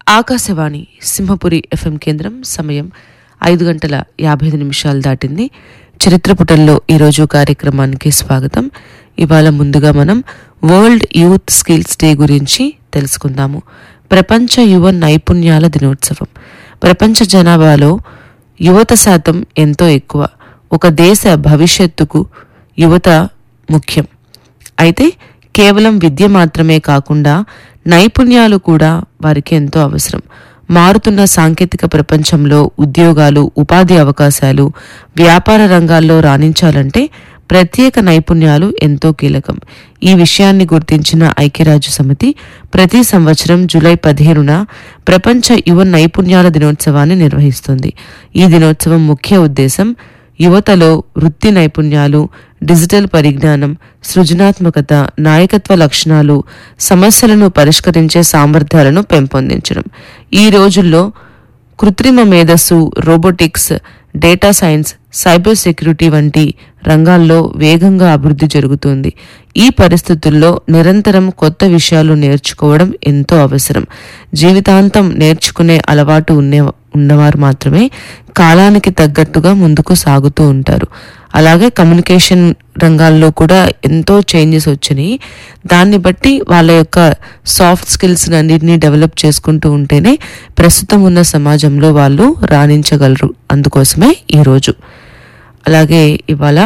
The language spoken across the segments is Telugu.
ఆకాశవాణి సింహపురి ఎఫ్ఎం కేంద్రం సమయం ఐదు గంటల యాభై ఐదు నిమిషాలు దాటింది చరిత్ర పుటల్లో ఈరోజు కార్యక్రమానికి స్వాగతం ఇవాళ ముందుగా మనం వరల్డ్ యూత్ స్కిల్స్ డే గురించి తెలుసుకుందాము ప్రపంచ యువ నైపుణ్యాల దినోత్సవం ప్రపంచ జనాభాలో యువత శాతం ఎంతో ఎక్కువ ఒక దేశ భవిష్యత్తుకు యువత ముఖ్యం అయితే కేవలం విద్య మాత్రమే కాకుండా నైపుణ్యాలు కూడా వారికి ఎంతో అవసరం మారుతున్న సాంకేతిక ప్రపంచంలో ఉద్యోగాలు ఉపాధి అవకాశాలు వ్యాపార రంగాల్లో రాణించాలంటే ప్రత్యేక నైపుణ్యాలు ఎంతో కీలకం ఈ విషయాన్ని గుర్తించిన ఐక్యరాజ్య సమితి ప్రతి సంవత్సరం జూలై పదిహేనున ప్రపంచ యువ నైపుణ్యాల దినోత్సవాన్ని నిర్వహిస్తుంది ఈ దినోత్సవం ముఖ్య ఉద్దేశం యువతలో వృత్తి నైపుణ్యాలు డిజిటల్ పరిజ్ఞానం సృజనాత్మకత నాయకత్వ లక్షణాలు సమస్యలను పరిష్కరించే సామర్థ్యాలను పెంపొందించడం ఈ రోజుల్లో కృత్రిమ మేధస్సు robotics data science cyber security వంటి రంగాల్లో వేగంగా అభివృద్ధి జరుగుతుంది ఈ పరిస్థితుల్లో నిరంతరం కొత్త విషయాలు నేర్చుకోవడం ఎంతో అవసరం జీవితాంతం నేర్చుకునే అలవాటు ఉన్నే ఉన్నవారు మాత్రమే కాలానికి తగ్గట్టుగా ముందుకు సాగుతూ ఉంటారు అలాగే కమ్యూనికేషన్ రంగాల్లో కూడా ఎంతో చేంజెస్ వచ్చినాయి దాన్ని బట్టి వాళ్ళ యొక్క సాఫ్ట్ స్కిల్స్ అన్నిటినీ డెవలప్ చేసుకుంటూ ఉంటేనే ప్రస్తుతం ఉన్న సమాజంలో వాళ్ళు రాణించగలరు అందుకోసమే ఈరోజు అలాగే ఇవాళ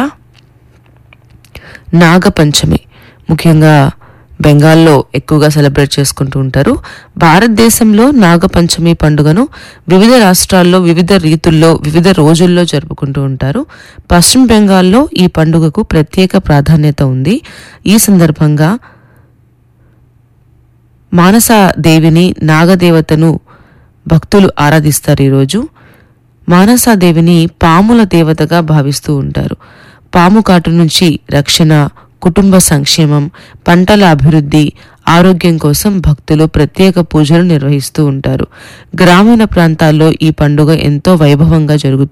నాగపంచమి ముఖ్యంగా బెంగాల్లో ఎక్కువగా సెలబ్రేట్ చేసుకుంటూ ఉంటారు భారతదేశంలో నాగపంచమి పండుగను వివిధ రాష్ట్రాల్లో వివిధ రీతుల్లో వివిధ రోజుల్లో జరుపుకుంటూ ఉంటారు పశ్చిమ బెంగాల్లో ఈ పండుగకు ప్రత్యేక ప్రాధాన్యత ఉంది ఈ సందర్భంగా మానస దేవిని నాగదేవతను భక్తులు ఆరాధిస్తారు ఈరోజు మానసాదేవిని పాముల దేవతగా భావిస్తూ ఉంటారు పాము కాటు నుంచి రక్షణ కుటుంబ సంక్షేమం పంటల అభివృద్ధి ఆరోగ్యం కోసం భక్తులు ప్రత్యేక పూజలు నిర్వహిస్తూ ఉంటారు గ్రామీణ ప్రాంతాల్లో ఈ పండుగ ఎంతో వైభవంగా జరుగుతుంది